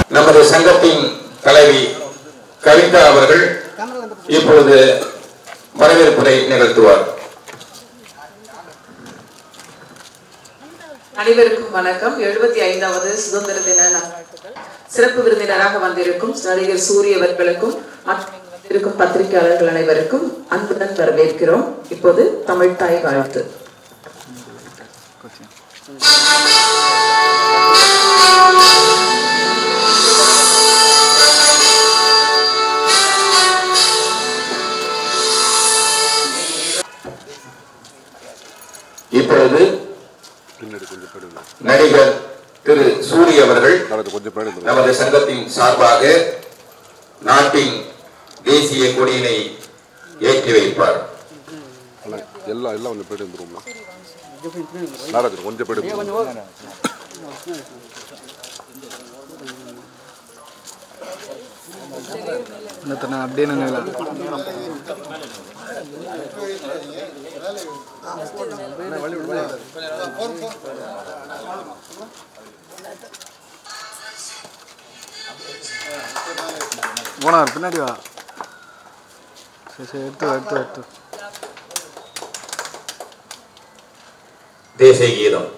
நமது சங்கத்தின் தலைவி கவிதா அவர்கள் இப்பொழுது வரவேற்புரை நிகழ்த்துவார் அனைவருக்கும் வணக்கம் எழுபத்தி ஐந்தாவது சுதந்திர தின நல்வாழ்த்துக்கள் சிறப்பு விருந்தினராக வந்திருக்கும் நடிகர் சூரிய அவர்களுக்கும் மற்றும் இங்கு வந்திருக்கும் பத்திரிகையாளர்கள் அனைவருக்கும் அன்புடன் வரவேற்கிறோம் இப்போது தமிழ் தாய் வாழ்த்து இப்பொழுது பின்னாடி கொஞ்சம் போயிடுங்க நடிகர் திரு சூரிய அவர்கள் நடந்து கொஞ்சம் போயிடுங்க நமது சங்கத்தின் சார்பாக நாட்டின் தேசிய கொடியினை ஏற்றி வைப்பார் அண்ணா, எல்லாம் எல்லாம் கொஞ்சம் போயிட்டு வந்துருவோம்னா நாராஜன் கொஞ்சம் போயிட்டு இன்னொருத்தனை அப்படியே நினைவில் போனார் பின்னாடி வா சரி சரி எடுத்து வா, எடுத்து வா, எடுத்து வா. தேசிய கீதம்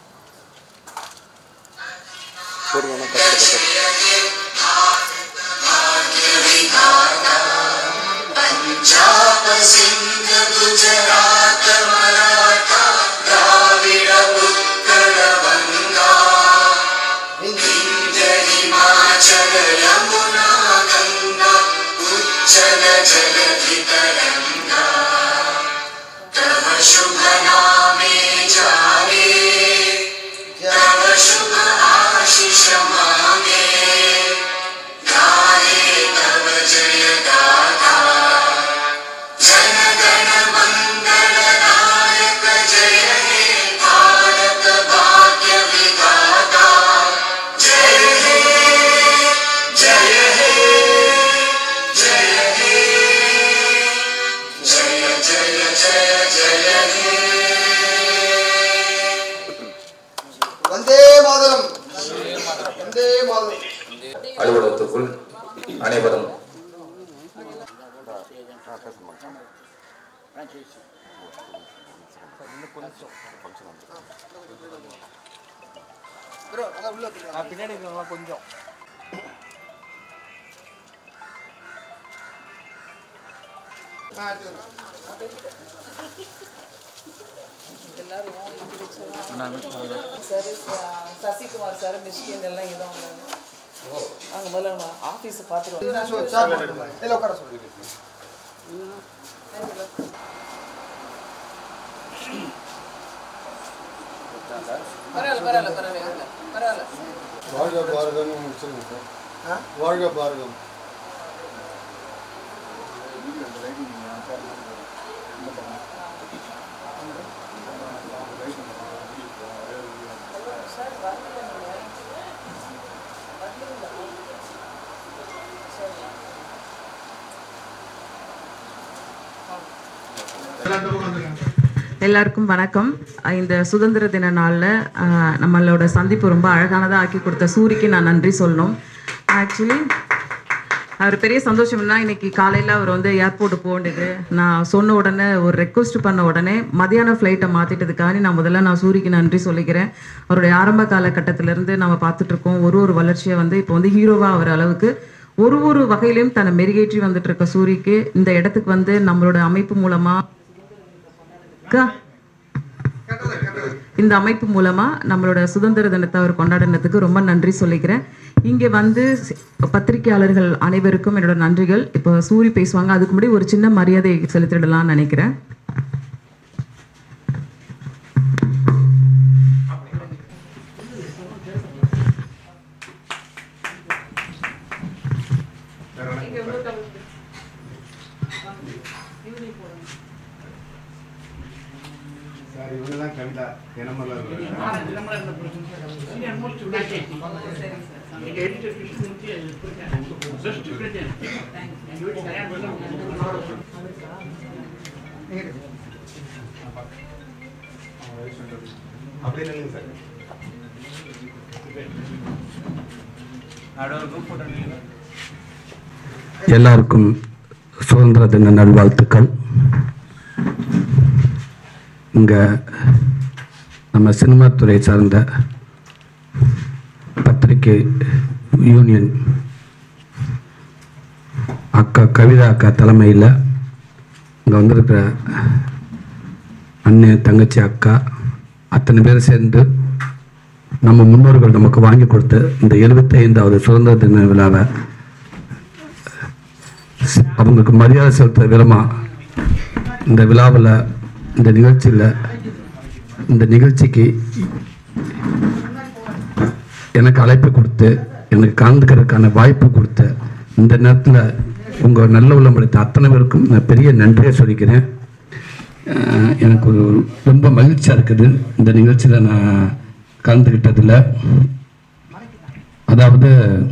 வந்தே மாதரம் வந்தே மாதரம் அலுவலகத்துக்குள் அனைவரும் பின்னாடி இருக்கவங்க கொஞ்சம் சார் சசிகுமார் சார் மிஸ்கின் எல்லாம் இதான் அங்கே முதல்ல ஆஃபீஸை பார்த்துருவோம் சார் இல்ல உட்கார சொல்லுங்க பரவாயில்ல பரவாயில்ல பரவாயில்ல பரவாயில்ல வாழ்க பாரதம் முடிச்சிருங்க சார் வாழ்க பாரதம் எல்லாருக்கும் வணக்கம் இந்த சுதந்திர தின நாளில் நம்மளோட சந்திப்பு ரொம்ப அழகானதாக ஆக்கி கொடுத்த சூரிக்கு நான் நன்றி சொல்லணும் ஆக்சுவலி அவர் பெரிய சந்தோஷம்னா இன்னைக்கு காலையில் அவர் வந்து ஏர்போர்ட் போக வேண்டியது நான் சொன்ன உடனே ஒரு ரெக்வஸ்ட் பண்ண உடனே மதியான ஃப்ளைட்டை மாற்றிட்டதுக்காக நான் முதல்ல நான் சூரிக்கு நன்றி சொல்லிக்கிறேன் அவருடைய ஆரம்ப காலகட்டத்திலேருந்து நம்ம பார்த்துட்டு இருக்கோம் ஒரு ஒரு வளர்ச்சியை வந்து இப்போ வந்து ஹீரோவாக ஆகிற அளவுக்கு ஒரு ஒரு வகையிலையும் தன்னை மெருகேற்றி வந்துட்டு இருக்க சூரிக்கு இந்த இடத்துக்கு வந்து நம்மளோட அமைப்பு மூலமாக அக்கா இந்த அமைப்பு மூலமா நம்மளோட சுதந்திர தினத்தை அவர் கொண்டாடினதுக்கு ரொம்ப நன்றி சொல்லிக்கிறேன் இங்க வந்து சி- பத்திரிகையாளர்கள் அனைவருக்கும் என்னோட நன்றிகள் இப்போ சூரி பேசுவாங்க அதுக்கு முன்னாடி ஒரு சின்ன மரியாதை செலுத்திடலாம்னு நினைக்கிறேன் சார் இவங்க தான் கவிதா தினமலர் அப்படியே நில்லுங்க சார் எல்லாருக்கும் சுதந்திர தின நல்வாழ்த்துக்கள் இங்கே நம்ம சினிமா துறை சார்ந்த பத்திரிகை யூனியன் அக்கா கவிதா அக்கா தலைமையில் இங்கே வந்திருக்கிற அண்ணன் தங்கச்சி அக்கா அத்தனை பேர் சேர்ந்து நம்ம முன்னோர்கள் நமக்கு வாங்கி கொடுத்த இந்த எழுபத்தைந்தாவது சுதந்திர தின விழாவை ஸ்- அவங்களுக்கு மரியாதை செலுத்துற விதமா இந்த விழாவில் இந்த நிகழ்ச்சியில் இந்த நிகழ்ச்சிக்கு எனக்கு அழைப்பு கொடுத்து எனக்கு கலந்துக்கிறதுக்கான வாய்ப்பு கொடுத்த இந்த நேரத்தில் உங்கள் நல்ல உள்ளம் படைத்த அத்தனை பேருக்கும் நான் பெரிய நன்றியை சொல்லிக்கிறேன் அஹ் எனக்கு ஒரு ரொம்ப மகிழ்ச்சியாக இருக்குது இந்த நிகழ்ச்சியில் நான் கலந்துக்கிட்டதில் அதாவது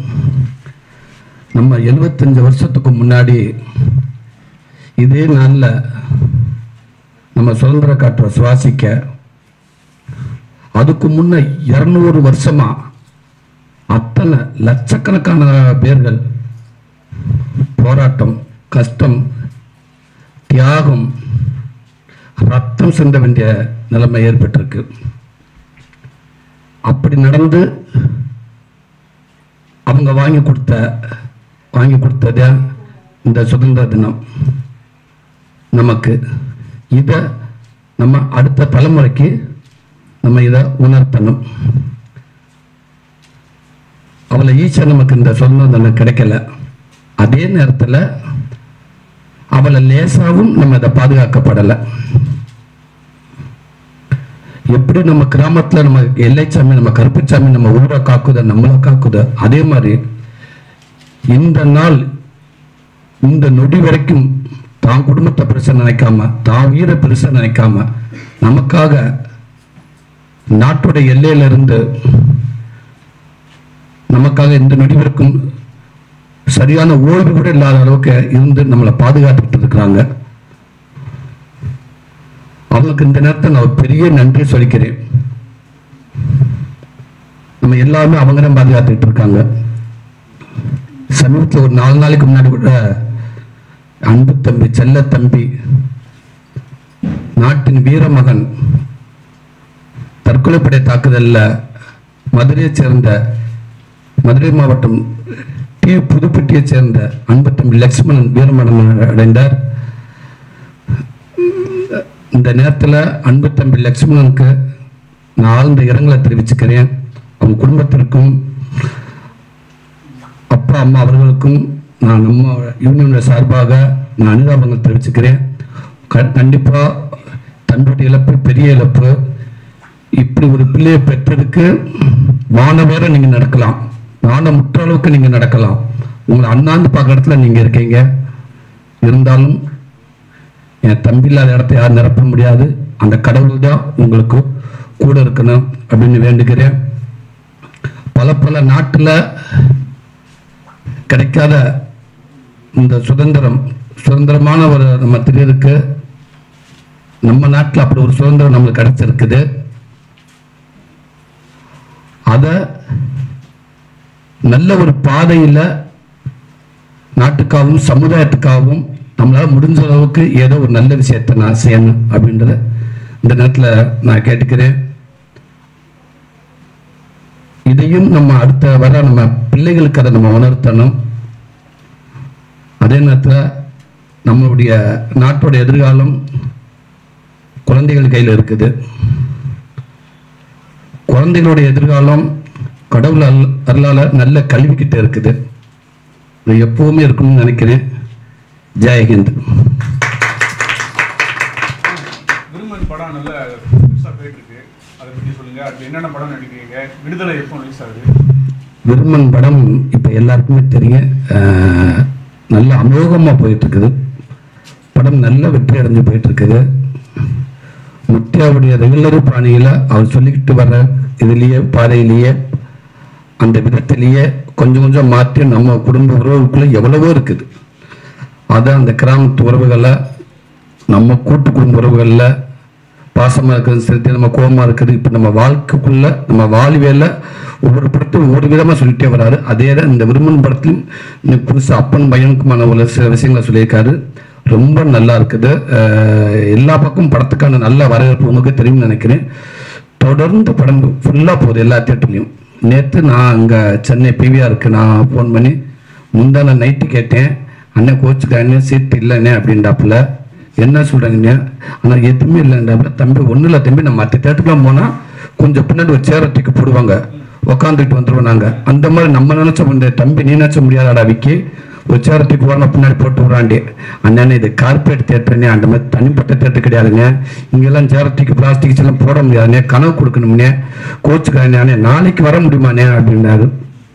நம்ம எழுபத்தஞ்சு வருஷத்துக்கு முன்னாடி இதே நாளில் நம்ம சுதந்திர காற்றை சுவாசிக்க அதுக்கு முன்ன இருநூறு வருஷமா அத்தனை லட்சக்கணக்கான பேர்கள் போராட்டம் கஷ்டம் தியாகம் ரத்தம் சிந்த வேண்டிய நிலைமை ஏற்பட்டிருக்கு அப்படி நடந்து அவங்க வாங்கி கொடுத்த வாங்கி கொடுத்தது இந்த சுதந்திர தினம் நமக்கு இதை நம்ம அடுத்த தலைமுறைக்கு நம்ம இதை உணர்த்தணும் அவளை ஈஸியாக நமக்கு இந்த சுதந்திர தினம் கிடைக்கல அதே நேரத்தில் அவளை லேசாவும் நம்ம இதை பாதுகாக்கப்படலை எப்படி நம்ம கிராமத்துல நம்ம எல்லைச்சாமி நம்ம கருப்புச்சாமி நம்ம ஊரை காக்குத நம்மளை காக்குத அதே மாதிரி இந்த நாள் இந்த நொடி வரைக்கும் தான் குடும்பத்தை பெருசா நினைக்காம தான் உயிரை பெருசா நினைக்காம நமக்காக நாட்டுடைய எல்லையில இருந்து நமக்காக இந்த நொடி வரைக்கும் சரியான ஓய்வு கூட இல்லாத அளவுக்கு இருந்து நம்மளை பாதுகாத்துட்டு இருக்கிறாங்க அவங்களுக்கு இந்த நேரத்தை நான் ஒரு பெரிய நன்றி சொல்லிக்கிறேன் நம்ம எல்லாருமே அவங்க தான் பாதுகாத்துக்கிட்டு இருக்காங்க சமீபத்தில் ஒரு நாலு நாளைக்கு முன்னாடி கூட அன்பு தம்பி செல்ல தம்பி நாட்டின் வீரமகன் தற்கொலைப்படை தாக்குதல்ல மதுரையைச் சேர்ந்த மதுரை மாவட்டம் டி புதுப்பட்டியைச் சேர்ந்த அன்பு தம்பி லட்சுமணன் வீரமரணம் அடைந்தார் இந்த நேரத்தில் அன்பு தம்பி லட்சுமணனுக்கு நான் ஆழ்ந்த இரங்கலை தெரிவிச்சுக்கிறேன் அவங்க குடும்பத்திற்கும் அப்பா அம்மா அவர்களுக்கும் நான் நம்ம யூனியனோட சார்பாக நான் அனுதாபங்கள் தெரிவிச்சுக்கிறேன் க- கண்டிப்பா தன்னுடைய இழப்பு பெரிய இழப்பு இப்படி ஒரு பிள்ளையை பெற்றதுக்கு வான வேற நீங்க நடக்கலாம் வான முற்ற அளவுக்கு நீங்க நடக்கலாம் உங்களை அண்ணாந்து பார்க்குற இடத்துல நீங்க இருக்கீங்க இருந்தாலும் என் தம்பி இல்லாத இடத்த யாரும் நிரப்ப முடியாது அந்த கடவுள் தான் உங்களுக்கு கூட இருக்கணும் அப்படின்னு வேண்டுகிறேன் பல பல நாட்டில் கிடைக்காத இந்த சுதந்திரம் சுதந்திரமான ஒரு நம்ம திடீருக்கு நம்ம நாட்டில் அப்படி ஒரு சுதந்திரம் நம்மளுக்கு கிடைச்சிருக்குது அதை நல்ல ஒரு பாதையில் நாட்டுக்காகவும் சமுதாயத்துக்காகவும் நம்மளால முடிஞ்ச அளவுக்கு ஏதோ ஒரு நல்ல விஷயத்தை நான் செய்யணும் அப்படின்றத இந்த நேரத்தில் நான் கேட்டுக்கிறேன் இதையும் நம்ம அடுத்த வர நம்ம பிள்ளைகளுக்கு அதை நம்ம உணர்த்தணும் அதே நேரத்தில் நம்மளுடைய நாட்டோட எதிர்காலம் குழந்தைகள் கையில் இருக்குது குழந்தைகளுடைய எதிர்காலம் கடவுள் அருள் அருளால நல்ல கல்விக்கிட்ட இருக்குது இது எப்பவுமே இருக்கணும்னு நினைக்கிறேன் ஜெயஹிந்த் விருமன் படம் நல்ல பெருசாக போயிட்டு இருக்கு அதை பற்றி சொல்லுங்க அதுல என்னென்ன படம் நடிக்கிறீங்க விடுதலை எப்போ ரிலீஸ் ஆகுது விருமன் படம் இப்போ எல்லாருக்குமே தெரியும் அஹ், நல்ல அமோகமாக போயிட்டு இருக்குது படம் நல்ல வெற்றி அடைஞ்சு போயிட்டு இருக்குது முத்தியாவுடைய ரெகுலர் பாணியில் அவர் சொல்லிக்கிட்டு வர்ற இதுலேயே பாதையிலேயே அந்த விதத்திலேயே கொஞ்சம் கொஞ்சம் மாற்றி நம்ம குடும்ப உறவுக்குள்ள எவ்வளவோ இருக்குது அதை அந்த கிராமத்து உறவுகளை நம்ம கூட்டு குடும்ப உறவுகளில் பாசமாக இருக்கிறது சரி நம்ம கோபமாக இருக்கிறது இப்போ நம்ம வாழ்க்கைக்குள்ள நம்ம வாழ்வியல்ல ஒவ்வொரு படத்தையும் ஒவ்வொரு விதமாக சொல்லிட்டே வராரு அதே தான் இந்த விரும்பன் படத்திலும் இன்னைக்கு புதுசாக அப்பன் பையனுக்குமான ஒரு சில விஷயங்களை சொல்லியிருக்காரு ரொம்ப நல்லா இருக்குது அஹ் எல்லா பக்கமும் படத்துக்கான நல்ல வரவேற்பு உங்களுக்கு தெரியும்னு நினைக்கிறேன் தொடர்ந்து படம் ஃபுல்லாக போகுது எல்லா தேட்டர்லையும் நேற்று நான் அங்கே சென்னை பிவிஆருக்கு நான் ஃபோன் பண்ணி முந்தான நைட்டு கேட்டேன் அண்ணன் கோச்சுக்காரனே சீட் இல்லைண்ணே அப்படின்றாப்புல என்ன சொல்கிறாங்கண்ணே ஆனால் எதுவுமே இல்லைன்றாப்புல தம்பி ஒன்றும் இல்லை தம்பி நம்ம மற்ற தேட்டருக்குலாம் போனால் கொஞ்சம் பின்னாடி ஒரு சேரை தூக்கி போடுவாங்க உக்காந்துட்டு வந்துருவோம் நாங்கள் அந்த மாதிரி நம்ம நினச்ச முடியாது தம்பி நீ நினச்ச முடியாதாடா விக்கி ஒரு சேரை தூக்கி வரணும் பின்னாடி போட்டு விட்றாண்டி அண்ணன் இது கார்பரேட் தேட்டருனே அந்த மாதிரி தனிப்பட்ட தேட்டர் கிடையாதுங்க இங்கெல்லாம் சேரை தூக்கி பிளாஸ்டிக் எல்லாம் போட முடியாதுண்ணே கனவு கொடுக்கணும்னே கோச்சுக்காரனே நாளைக்கு வர முடியுமாண்ணே அப்படின்னாரு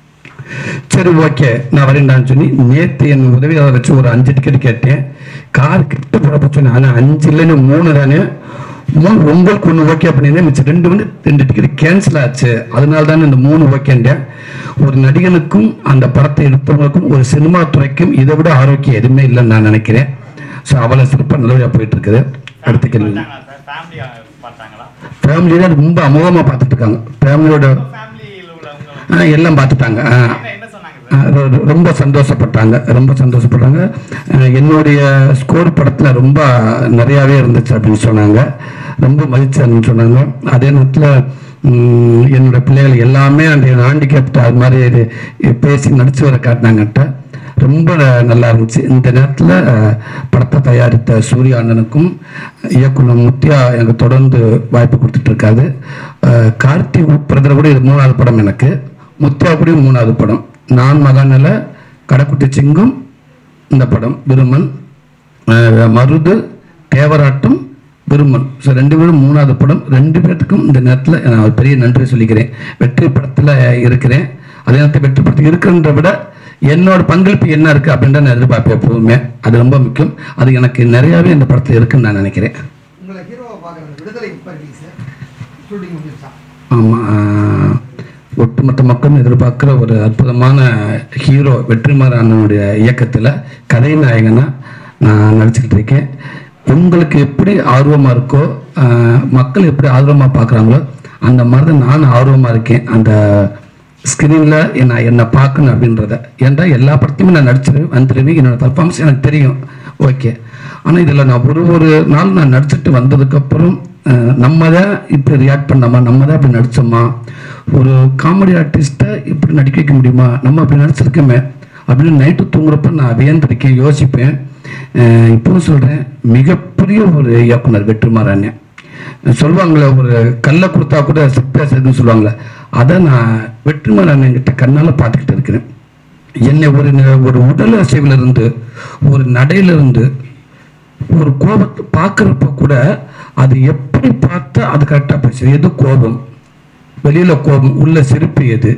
சரி ஓகே நான் வரேன்டான்னு சொல்லி நேற்று என் உதவியாளர் வச்சு ஒரு அஞ்சு டிக்கெட் கேட்டேன் கார் கிட்ட போட சொன்னேன் ஆனால் அஞ்சு இல்லைன்னு மூணு தானே மூணு உங்களுக்கு ஒன்று ஓகே பண்ணியிருந்தேன் மிச்சம் ரெண்டு வந்து ரெண்டு டிக்கெட் கேன்சல் ஆச்சு அதனால தானே இந்த மூணு ஓகேண்டேன் ஒரு நடிகனுக்கும் அந்த படத்தை எடுத்தவங்களுக்கும் ஒரு சினிமா துறைக்கும் இதை விட ஆரோக்கியம் எதுவுமே இல்லைன்னு நான் நினைக்கிறேன் ஸோ அவ்வளோ சிறப்பாக நல்லபடியாக போயிட்டு இருக்குது அடுத்த கேள்வி ஃபேமிலியா பார்த்தாங்களா ஃபேமிலியில ரொம்ப அமோகமாக பார்த்துட்டு இருக்காங்க ஃபேமிலியோட ஃபேமிலியில் உள்ளவங்க ஆ, எல்லாம் பார்த்துட்டாங்க ஆ. என்ன என்ன சொன்னாங்க ஆ, ரொ- ரொ- ரொம்ப சந்தோஷப்பட்டாங்க ரொம்ப சந்தோஷப்பட்டாங்க ஆ, என்னுடைய ஸ்கோர் படத்தில் ரொம்ப நிறையாவே இருந்துச்சு அப்படின்னு சொன்னாங்க ரொம்ப மதிச்சாருன்னு சொன்னாங்க அதே நேரத்தில் ம், என்னோட பிள்ளைகள் எல்லாமே அந்த ஹேண்டிகேப்ட் அது மாதிரி இது பேசி நடிச்சு வர காட்டினாங்கட்ட ரொம்ப நல்லா இருந்துச்சு இந்த நேரத்தில் படத்தை தயாரித்த சூர்யா அண்ணனுக்கும் இயக்குனர் முத்தியா எனக்கு தொடர்ந்து வாய்ப்பு கொடுத்துட்டு இருக்காரு அஹ் கார்த்தி பிரதர் கூட இது மூணாவது படம் எனக்கு முத்தியா கூட மூணாவது படம் நான் மகாநில கடைக்குட்டி சிங்கம் இந்த படம் விருமன் அஹ் மருது தேவராட்டம் விருமன் ஸோ ரெண்டு பேரும் மூணாவது படம் ரெண்டு பேர்த்துக்கும் இந்த நேரத்தில் நான் ஒரு பெரிய நன்றி சொல்லிக்கிறேன் வெற்றி படத்தில் இருக்கிறேன் அதே நேரத்தில் வெற்றி படத்தில் இருக்கிறத விட என்னோட பங்களிப்பு என்ன இருக்குது அப்படின்ற நான் எதிர்பார்ப்பேன் எப்போதுமே அது ரொம்ப முக்கியம் அது எனக்கு நிறையாவே இந்த படத்தில் இருக்குன்னு நான் நினைக்கிறேன் உங்களை ஹீரோவை பார்க்குறது விடுதலை இப்போ ரிலீஸ் ஷூட்டிங் முடிஞ்சிருச்சா ஆமாம் ஒட்டுமொத்த மக்களும் எதிர்பார்க்குற ஒரு அற்புதமான ஹீரோ வெற்றிமாறன் அண்ணனுடைய இயக்கத்தில் கதைநாயகனா நான் நடிச்சுக்கிட்டு இருக்கேன் உங்களுக்கு எப்படி ஆர்வமாக இருக்கோ ஆஹ், மக்கள் எப்படி ஆர்வமாக பார்க்குறாங்களோ அந்த மாதிரி தான் நான் ஆர்வமாக இருக்கேன் அந்த ஸ்க்ரீனில் என்ன என்னை பார்க்கணும் அப்படின்றத ஏன்டா எல்லா படத்தையுமே நான் நடிச்சிருவேன் வந்துடுவேன் என்னோட பர்ஃபார்மன்ஸ் எனக்கு தெரியும் ஓகே ஆனால் இதில் நான் ஒரு ஒரு நாள் நான் நடிச்சிட்டு வந்ததுக்கப்புறம் அஹ், நம்ம தான் இப்படி ரியாக்ட் பண்ணாமா நம்ம தான் இப்படி நடிச்சோமா ஒரு காமெடி ஆர்டிஸ்ட்டை இப்படி நடிக்க வைக்க முடியுமா நம்ம அப்படி நடிச்சிருக்கோமே அப்படின்னு நைட்டு தூங்குறப்ப நான் வியந்திருக்கேன் யோசிப்பேன் அஹ், இப்பவும் சொல்கிறேன் மிகப்பெரிய ஒரு இயக்குனர் வெற்றிமாறன் சொல்லுவாங்களே ஒரு கல்லை கொடுத்தா கூட பேசுறதுன்னு சொல்லுவாங்களே அதை நான் வெற்றிமாறன் என்கிட்ட கண்ணால் பார்த்துக்கிட்டு இருக்கிறேன் என்னை ஒரு ந- ஒரு உடல் அசைவுல இருந்து ஒரு நடையில இருந்து ஒரு கோபத்தை பார்க்குறப்ப கூட அது எப்படி பார்த்தா அது கரெக்டாக பேசுது எது கோபம் வெளியில கோபம் உள்ள சிரிப்பு எது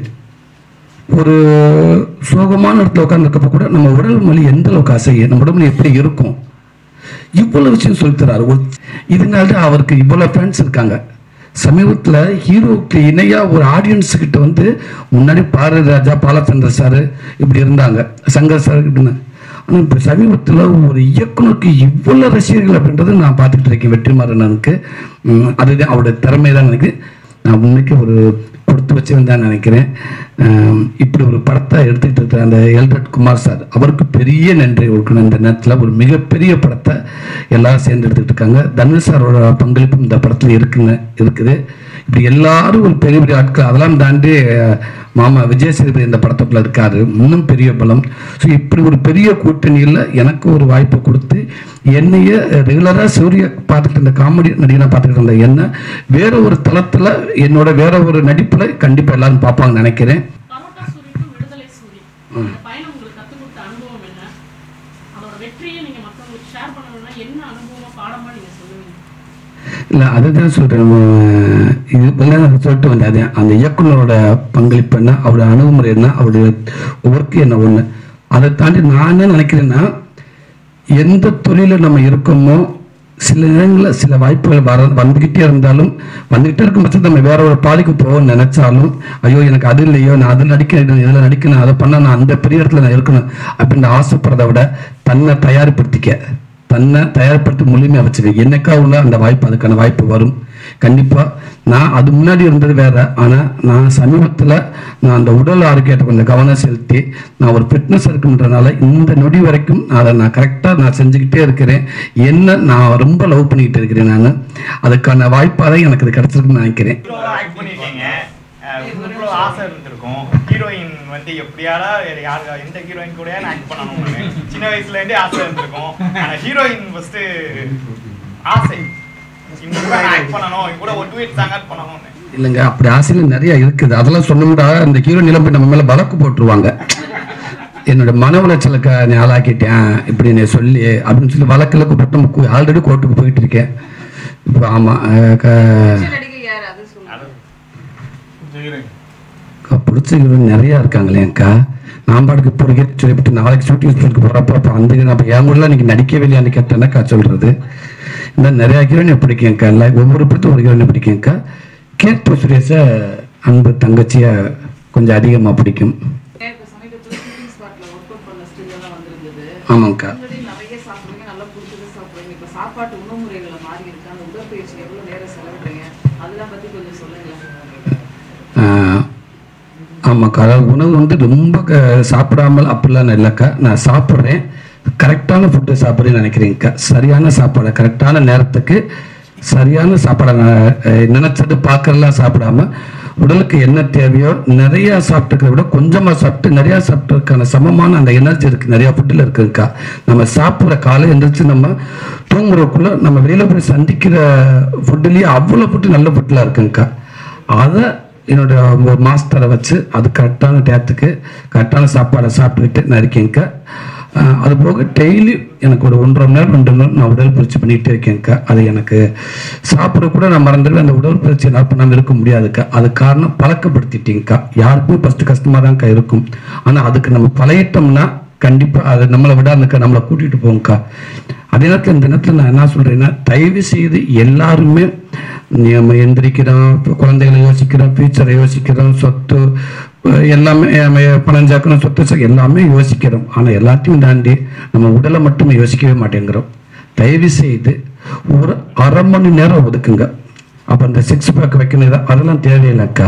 ஒரு சோகமான இடத்துல உட்காந்துருக்கப்ப கூட நம்ம உடல் மொழி எந்த அளவுக்கு அசையும் நம்ம உடம்புல எப்படி இருக்கும் இவ்வளவு விஷயம் சொல்லித்தராரு ஒரு இதனால தான் அவருக்கு இவ்வளவு ஃபேன்ஸ் இருக்காங்க சமீபத்தில் ஹீரோவுக்கு இணையா ஒரு ஆடியன்ஸ் கிட்ட வந்து முன்னாடி பாரதி ராஜா பாலச்சந்திர சார் இப்படி இருந்தாங்க சங்கர் சார் கிட்ட ஆனால் இப்போ சமீபத்தில் ஒரு இயக்குனருக்கு இவ்வளோ ரசிகர்கள் அப்படின்றத நான் பார்த்துக்கிட்டு இருக்கேன் வெற்றிமாறனுக்கு உம், அதுதான் அவருடைய திறமை தான் நினைக்கிறேன் நான் உண்மைக்கு ஒரு கொடுத்து வச்சவன் தான் நினைக்கிறேன் ஆம், இப்படி ஒரு படத்தை எடுத்துக்கிட்டு இருக்கிற அந்த எல்ரட் குமார் சார் அவருக்கு பெரிய நன்றி கொடுக்கணும் இந்த நேரத்தில் ஒரு மிகப்பெரிய படத்தை எல்லாரும் சேர்ந்து எடுத்துக்கிட்டு இருக்காங்க தனுஷ் சாரோட பங்களிப்பும் இந்த படத்தில் இருக்குன்னு இருக்குது இப்படி எல்லாரும் ஒரு பெரிய பெரிய ஆட்கள் அதெல்லாம் தாண்டி அஹ், மாமா விஜய் சேதுபதி இந்த படத்துக்குள்ள இருக்காரு இன்னும் பெரிய பலம் ஸோ இப்படி ஒரு பெரிய கூட்டணியில் எனக்கு ஒரு வாய்ப்பு கொடுத்து என்னைய ரெகுலராக சூரிய பார்த்துட்டு இந்த காமெடி நடிகனாக பார்த்துக்கிட்டு இருந்த என்ன வேற ஒரு தளத்தில் என்னோட வேற ஒரு நடிப்பில் கண்டிப்பாக எல்லாரும் பார்ப்பாங்கன்னு நினைக்கிறேன் பரோட்டா சூரிக்கும் விடுதலை சூரி இந்த பயணம் உங்களுக்கு கற்றுக் கொடுத்த அனுபவம் என்ன அதோட வெற்றியை நீங்க மற்றவங்களுக்கு ஷேர் பண்ணணும்னா என்ன அனுபவமா பாடமா நீங்க சொல்லுவீங்க இல்லை அதுதான் சொல்கிறேன் நம்ம இது இப்பெல்லாம் நான் சொல்லிட்டு வந்தேன் அதே அந்த இயக்குனரோட பங்களிப்பு என்ன அவருடைய அணுகுமுறை என்ன அவருடைய ஒர்க்கு என்ன ஒன்று அதை தாண்டி நான் என்ன நினைக்கிறேன்னா எந்த தொழிலில் நம்ம இருக்கோமோ சில நேரங்களில் சில வாய்ப்புகள் வர வந்துக்கிட்டே இருந்தாலும் வந்துக்கிட்டே இருக்கும் பட்சத்தில் நம்ம வேற ஒரு பாதைக்கு போகணும்னு நினைச்சாலும் ஐயோ எனக்கு அது இல்லையோ நான் அதில் நடிக்கணும் இதில் நடிக்கணும் அதை பண்ண நான் அந்த பெரிய இடத்துல நான் இருக்கணும் அப்படின்னு ஆசைப்படுறத விட தன்னை தயார்படுத்திக்க தன்னை தயார்படுத்தி முழுமையாக வச்சுக்க என்னைக்கா உள்ள அந்த வாய்ப்பு அதுக்கான வாய்ப்பு வரும் கண்டிப்பாக நான் அது முன்னாடி இருந்தது வேற ஆனால் நான் சமீபத்தில் நான் அந்த உடல் ஆரோக்கியத்தை கொஞ்சம் கவனம் செலுத்தி நான் ஒரு ஃபிட்னஸ் இருக்குன்றனால இந்த நொடி வரைக்கும் அதை நான் கரெக்டாக நான் செஞ்சுக்கிட்டே இருக்கிறேன் என்ன நான் ரொம்ப லவ் பண்ணிக்கிட்டு இருக்கிறேன் நான் அதுக்கான வாய்ப்பாக தான் எனக்கு இது கிடச்சிருக்குன்னு நினைக்கிறேன் ஹீரோவா ஆக்ட் பண்ணிருக்கீங்க அஹ் இவ்வளவு ஆசை இருந்திருக்கும் ஹீரோயின் வந்து எப்படியாடா வேற யாரு எந்த ஹீரோயின் கூட ஆக்ட் பண்ணணும்னு சின்ன வயசுல இருந்தே ஆசை இருந்திருக்கும் ஆனா ஹீரோயின் ஃபர்ஸ்ட் ஆசை இவங்க ஆக்ட் பண்ணணும் இவங்க கூட ஒரு டுவேட் சாங் ஆட் பண்ணணும்னு இல்லைங்க அப்படி ஆசையில் நிறைய இருக்குது அதெல்லாம் சொன்னோம்னா இந்த ஹீரோ நிலம் போய் நம்ம மேலே வழக்கு போட்டுருவாங்க என்னோட மன உளைச்சலுக்கு நீ ஆளாக்கிட்டேன் இப்படி நீ சொல்லி அப்படின்னு சொல்லி வழக்கில் போட்டு ஆல்ரெடி கோர்ட்டுக்கு போயிட்டு இருக்கேன் இப்போ ஆமாம் பிடிச்ச ஹீரோ நிறையா இருக்காங்களே அக்கா நான் பாட்டுக்கு இப்போ ஒரு ஹிட் சொல்லிவிட்டு நாளைக்கு ஷூட்டிங் ஸ்கூலுக்கு போகிறப்ப அப்போ அந்த hero அப்போ என் கூடலாம் இன்னைக்கு நடிக்கவே இல்லையான்னு கேட்டேன்னாக்கா சொல்கிறது இந்த நிறையா ஹீரோயினை பிடிக்கும்க்கா இல்லை ஒவ்வொரு படத்தும் ஒரு ஹீரோயினை பிடிக்கும்க்கா கேட்டு சுரேஷை அன்பு தங்கச்சியை கொஞ்சம் அதிகமாக பிடிக்கும் இப்போ சமீபத்தில் ஷூட்டிங் ஸ்பாட்ல ஒர்க் அவுட் பண்ண ஸ்டில்லாம் வந்திருந்தது ஆமாங்க்கா முன்னாடி நிறைய சாப்பிடுவீங்க நல்லா பிடிச்சது சாப்பிடுவீங்க இப்போ சாப்பாட்டு உணவு முறைகளை மாறி இருக்கு அந்த உடற்பயிற்சி எவ்வளோ நேரம் செலவிடுறீங்க அதெல்லாம் பத்தி கொஞ்சம் சொல்லுங்களேன் ஆஹ், ஆமாக்கா அதாவது உணவு வந்து ரொம்ப க- சாப்பிடாமல் அப்படிலாம் இல்லைக்கா நான் சாப்பிட்றேன் கரெக்டான ஃபுட்டு சாப்பிட்றேன்னு நினைக்கிறேங்க்கா சரியான சாப்பாடை கரெக்டான நேரத்துக்கு சரியான சாப்பாடை நான் அஹ், நினைச்சது பார்க்கறலாம் சாப்பிடாம உடலுக்கு என்ன தேவையோ நிறையா சாப்பிட்டுக்கிறத விட கொஞ்சமாக சாப்பிட்டு நிறையா சாப்பிட்றதுக்கான சமமான அந்த எனர்ஜி இருக்குது நிறையா ஃபுட்டில் இருக்குங்கக்கா நம்ம சாப்பிட்ற காலை எந்திரிச்சு நம்ம தூங்குறதுக்குள்ளே நம்ம வெளியில் போய் சந்திக்கிற ஃபுட்டுலேயே அவ்வளோ ஃபுட்டு நல்ல ஃபுட்டில் இருக்குங்கக்கா அதை என்னோட ஒரு மாஸ்டரை வச்சு அது கரெக்டான டேத்துக்கு கரெக்டான சாப்பாடை சாப்பிட்டுக்கிட்டு நான் இருக்கேங்க்கா ஆஹ் அது போக டெய்லி எனக்கு ஒரு ஒன்றரை மணி நேரம் ரெண்டு மணி நேரம் நான் உடற்பயிற்சி பண்ணிகிட்டே இருக்கேங்க்கா அது எனக்கு சாப்பிட கூட நான் மறந்துடுவேன் அந்த உடற்பயிற்சி நான் பண்ணாமல் இருக்க முடியாதுக்கா அது காரணம் பழக்கப்படுத்திட்டேங்க்கா யாருக்குமே ஃபஸ்ட்டு கஷ்டமாக தான்க்கா இருக்கும் ஆனால் அதுக்கு நம்ம பழகிட்டோம்னா கண்டிப்பாக அது நம்மளை விட அந்த நம்மளை கூட்டிகிட்டு போகும்க்கா அதே நேரத்தில் இந்த நேரத்தில் நான் என்ன சொல்கிறேன்னா தயவு செய்து எல்லாருமே நம்ம எந்திரிக்கிறோம் இப்ப குழந்தைகளை யோசிக்கிறோம் ஃபியூச்சரை யோசிக்கிறோம் சொத்து அஹ் எல்லாமே நம்ம பணம் சேர்க்கணும் சொத்து சேர்க்க எல்லாமே யோசிக்கிறோம் ஆனால் எல்லாத்தையும் தாண்டி நம்ம உடலை மட்டும் யோசிக்கவே மாட்டேங்கிறோம் தயவு செய்து ஒரு அரை மணி நேரம் ஒதுக்குங்க அப்போ அந்த சிக்ஸ் பேக் வைக்கணும் இதை- அதெல்லாம் தேவையில்லைக்கா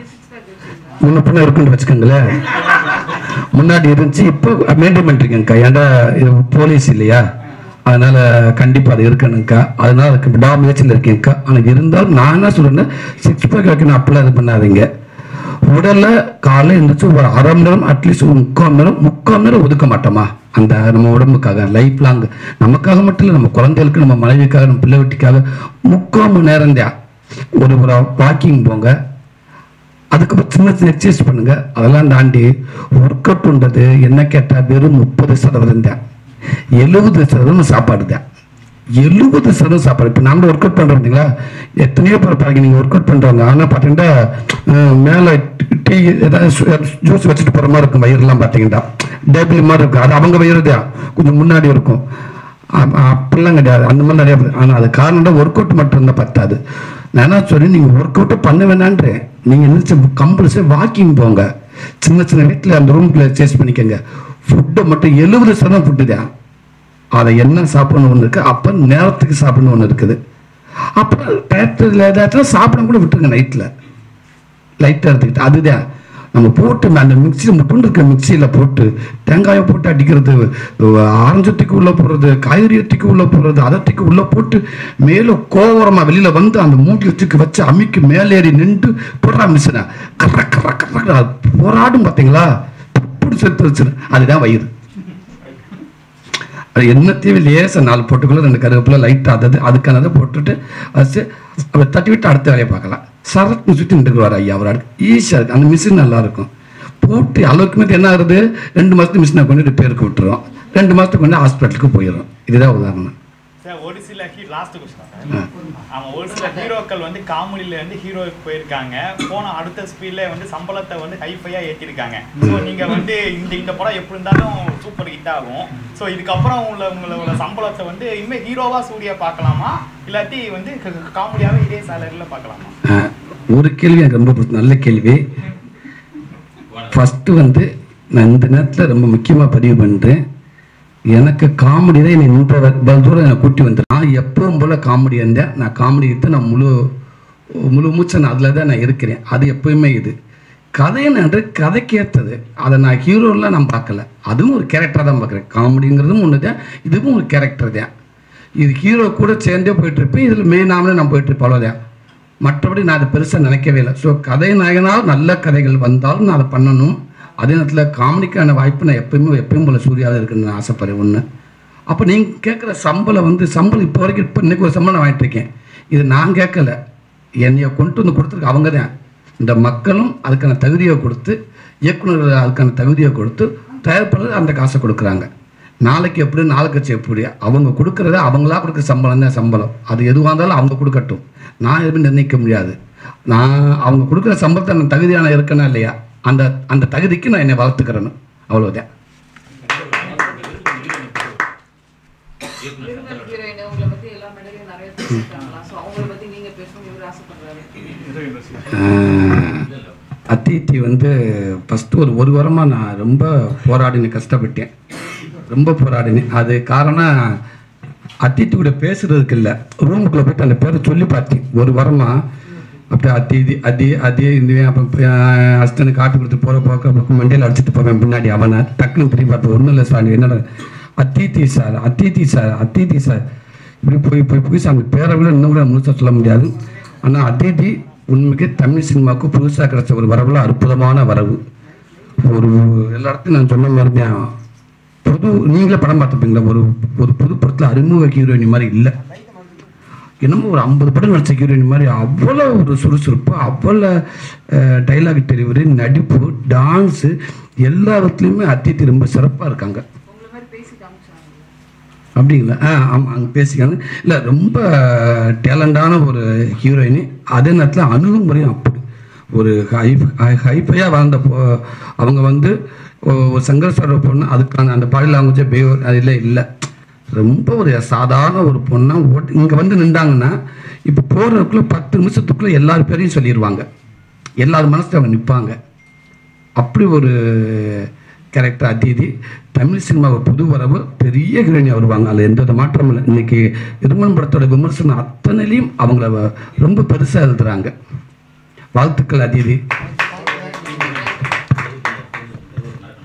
முன்ன பின்ன இருக்குன்னு வச்சுக்கோங்களேன் முன்னாடி இருந்துச்சு இப்போ மெயின்டைன் பண்ணிருக்கேங்க்கா ஏன்டா இது போலீஸ் இல்லையா அதனால கண்டிப்பா அது இருக்கணுங்க்கா அதனால அதுக்கு விடாமுயற்சியில் இருக்கேங்க்கா ஆனால் இருந்தாலும் நான் என்ன சொல்றேன்னா சிக்ஸ் பேக் வைக்கணும் அப்பெல்லாம் இது பண்ணாதீங்க உடல்ல காலை இருந்துச்சு ஒரு அரை மணி நேரம் அட்லீஸ்ட் ஒரு முக்கால் மணி நேரம் முக்கால் மணி நேரம் ஒதுக்க மாட்டோமா அந்த நம்ம உடம்புக்காக லைஃப் லாங் நமக்காக மட்டும் இல்லை நம்ம குழந்தைகளுக்கு நம்ம மனைவிக்காக நம்ம பிள்ளை வீட்டுக்காக முக்கால் மணி நேரம் தான் ஒரு ஒரு வாக்கிங் போங்க அதுக்கப்புறம் சின்ன சின்ன எக்ஸசைஸ் பண்ணுங்க அதெல்லாம் தாண்டி ஒர்க் அவுட்ன்றது என்ன கேட்டால் வெறும் முப்பது சதவீதம் தான் எழுபது சதவீதம் சாப்பாடு தான் எழுபது சதவீதம் சாப்பாடு இப்போ நாங்களும் ஒர்க் அவுட் பண்ணுறோம் இல்லைங்களா எத்தனையோ பேர் பாருங்க நீங்கள் ஒர்க் அவுட் பண்ணுறவங்க ஆனால் பார்த்தீங்கன்னா அஹ், மேலே டீ ஏதாவது ஜூஸ் வச்சுட்டு போகிற மாதிரி இருக்கும் வயிறுலாம் பார்த்தீங்கன்னா டேபிள் மாதிரி இருக்கும் அது அவங்க வயிறு தான் கொஞ்சம் முன்னாடி இருக்கும் அ- அப்படிலாம் கிடையாது அந்த மாதிரி நிறைய பேர். ஆனா அது காரணம் ஒர்க் அவுட் மட்டும் இருந்தால் பத்தாது நான் என்ன சொல்லி நீங்க ஒர்க் அவுட்டை பண்ண வேணான்றேன் நீங்க என்ன கம்பல்சரி வாக்கிங் போங்க சின்ன சின்ன வீட்டில் அந்த ரூம்குள்ள சேஸ் பண்ணிக்கோங்க ஃபுட்டை மட்டும் எழுபது சதம் ஃபுட்டு தான் அதை என்ன சாப்பிடணும் ஒன்று இருக்கு அப்போ நேரத்துக்கு சாப்பிடணும் ஒன்று இருக்குது அப்புறம் டயத்தில் ஏதாச்சும் சாப்பிட கூட விட்டுருங்க நைட்டில் லைட்டாக எடுத்துக்கிட்டு அதுதான் நம்ம போட்டு அந்த மிக்சியில் மட்டும் இருக்க மிக்சியில் போட்டு தேங்காயை போட்டு அடிக்கிறது ஆரஞ்சத்துக்கு உள்ளே போடுறது காய்கறியத்துக்கு உள்ளே போடுறது அதத்துக்கு உள்ளே போட்டு மேலே கோவரமாக வெளியில் வந்து அந்த மூட்டி தூக்கி வச்சு அம்மிக்கு மேலேறி நின்று போடுறா மிஷினை கர கர கர அது போராடும் பார்த்தீங்களா இப்படி செத்து வச்சுரு அதுதான் வயிறு அது என்னத்தையும் லேசாக நாலு போட்டுக்குள்ள ரெண்டு கருவேப்பிலை லைட்டாக அதாவது அதுக்கானதை போட்டுட்டு வச்சு அதை தட்டி விட்டு அடுத்த வேலையை பார்க்கலாம் சரக்கு சுற்றி நின்றுக்குவார் ஐயா அவர் ஈஸியாக இருக்கு அந்த மிஷின் நல்லா இருக்கும் போட்டு அளவுக்கு மேலே என்ன ஆகுது ரெண்டு மாதத்துக்கு மிஷினை கொண்டு ரிப்பேருக்கு விட்டுறோம் ரெண்டு மாதத்துக்கு கொண்டு ஹாஸ்பிட்டலுக்கு போயிடும் இதுதான் உதாரணம் சார் ஒரு சில ஹீ லாஸ்ட் கொஸ்டின் சார் ஆமா ஒரு சில ஹீரோக்கள் வந்து காமெடியில இருந்து ஹீரோவுக்கு போயிருக்காங்க போன அடுத்த ஸ்பீட்ல வந்து சம்பளத்தை வந்து ஹைஃபையா ஏத்திருக்காங்க ஸோ நீங்க வந்து இந்த இந்த படம் எப்படி இருந்தாலும் சூப்பர் ஹிட் ஆகும் ஸோ இதுக்கப்புறம் உள்ள உங்களோட சம்பளத்தை வந்து இனிமே ஹீரோவா சூர்யா பார்க்கலாமா இல்லாட்டி வந்து காமெடியாவே இதே சேலரியில பார்க்கலாமா ஆஹ், ஒரு கேள்வி எனக்கு ரொம்ப பிடிச்ச நல்ல கேள்வி ஃபஸ்ட்டு வந்து நான் இந்த நேரத்தில் ரொம்ப முக்கியமாக பதிவு பண்ணுறேன் எனக்கு காமெடி தான் என்னை நின்ற வ- தூரம் என்னை கூட்டி வந்து நான் எப்பவும் போல காமெடி இருந்தேன் நான் காமெடி எடுத்து நான் முழு முழு மூச்சை நான் அதில் தான் நான் இருக்கிறேன் அது எப்பயுமே இது கதை என்று கதைக்கேற்றது அதை நான் ஹீரோலாம் நான் பார்க்கல அதுவும் ஒரு கேரக்டராக தான் பார்க்குறேன் காமெடிங்கிறதும் ஒன்று தான் இதுவும் ஒரு கேரக்டர் தான் இது ஹீரோ கூட சேர்ந்தே போயிட்டுருப்பேன் இதில் மெயினாமலே நான் போயிட்டுருப்பேன் அவ்வளோதான் மற்றபடி நான் அதை பெருசாக நினைக்கவே இல்லை ஸோ கதை நாயகனால் நல்ல கதைகள் வந்தாலும் நான் அதை பண்ணணும் அதே நேரத்தில் காமெடிக்கான வாய்ப்பு நான் எப்பயுமே எப்பயும் போல சூர்யாவில் இருக்குன்னு நான் ஆசைப்படுறேன் ஒன்று அப்போ நீங்கள் கேட்குற சம்பளம் வந்து சம்பளம் இப்போ வரைக்கும் இப்போ இன்னைக்கு ஒரு சம்பளம் நான் வாங்கிட்டு இருக்கேன் இது நான் கேட்கல என்னைய கொண்டு வந்து கொடுத்துருக்கு அவங்க தான் இந்த மக்களும் அதுக்கான தகுதியை கொடுத்து இயக்குனர் அதுக்கான தகுதியை கொடுத்து தயாரிப்பாளர் அந்த காசை கொடுக்குறாங்க நாளைக்கு எப்படி நாளைக்கு கட்சி எப்படி அவங்க கொடுக்குறத அவங்களா கொடுக்குற சம்பளம் தான் சம்பளம் அது எதுவாக இருந்தாலும் அவங்க கொடுக்கட்டும் நான் எதுவும் நிர்ணயிக்க முடியாது நான் அவங்க கொடுக்குற சம்பளத்தை நான் தகுதியான இருக்கேனா இல்லையா அந்த அந்த தகுதிக்கு நான் என்னை வளர்த்துக்கிறேன்னு அவ்வளோதான் விருந்தல் ஹீரோயின் உங்களை பத்தி எல்லா மேடையிலும் நிறைய பேசிருக்காங்களா ஸோ அவங்கள பத்தி நீங்க பேசணும் இவர் ஆசைப்படுறாரு அத்தித்தி வந்து ஃபஸ்ட்டு ஒரு ஒரு வாரமாக நான் ரொம்ப போராடினேன் கஷ்டப்பட்டேன் ரொம்ப போராடினேன் அது காரணம் அத்தித்தி கூட பேசுறதுக்கு இல்லை ரூமுக்குள்ளே போயிட்டு அந்த பேரை சொல்லி பார்த்தேன் ஒரு வாரமாக அப்படியே அத்தி அதி அதே இந்த அப்போ அஸ்தனுக்கு காப்பி கொடுத்து போகிற போக்க அப்புறம் மண்டையில் அடிச்சுட்டு போவேன் பின்னாடி அவனை டக்குன்னு திரும்பி பார்த்து ஒன்றும் இல்லை சார் என்னடா அத்தித்தி சார் அத்தித்தி சார் அத்தித்தி சார் இப்படி போய் போய் போய் சார் அந்த பேரை விட இன்னும் கூட முழுசாக சொல்ல முடியாது ஆனால் அதித்தி உண்மைக்கு தமிழ் சினிமாவுக்கு புதுசாக கிடைச்ச ஒரு வரவுல அற்புதமான வரவு ஒரு எல்லா இடத்தையும் நான் சொன்ன மாதிரி தான் புது நீங்களே படம் பார்த்துப்பீங்களா ஒரு ஒரு புது படத்தில் அறிமுக ஹீரோயினி மாதிரி இல்லை என்னமோ ஒரு ஐம்பது படம் நடிச்ச ஹீரோயின் மாதிரி அவ்வளோ ஒரு சுறுசுறுப்பு அவ்வளோ டைலாக் டெலிவரி நடிப்பு டான்ஸு எல்லா விதத்துலையுமே அத்தியத்தி ரொம்ப சிறப்பாக இருக்காங்க உங்களை மாதிரி பேசி காமிச்சாங்க அப்படிங்களா ஆ ஆமாம் அங்கே பேசிக்காங்க இல்லை ரொம்ப டேலண்டான ஒரு ஹீரோயினி அதே நேரத்தில் அணுகுமுறையும் அப்படி ஒரு ஹை ஹைஃபையாக வாழ்ந்த போ அவங்க வந்து ஒ- ஒரு சங்கர்ஸ்வர பொண்ணு அதுக்கான அந்த பாடி லாங்குவேஜே பே அதில் இல்லை ரொம்ப ஒரு சாதாரண ஒரு பொண்ணா ஓட்டு இங்கே வந்து நின்றாங்கன்னா இப்போ போகிறதுக்குள்ளே பத்து நிமிஷத்துக்குள்ளே எல்லார் பேரையும் சொல்லிடுவாங்க எல்லார் மனசுல அவங்க நிற்பாங்க அப்படி ஒரு கேரக்டர் அதிதி தமிழ் சினிமாவை புது வரவு பெரிய ஹீரோயினியாக வருவாங்க அதில் எந்த வித மாற்றமும் இல்லை இன்னைக்கு இருமன் படத்தோட விமர்சனம் அத்தனையிலையும் அவங்கள ரொம்ப பெருசாக எழுதுறாங்க வாழ்த்துக்கள் அதிதி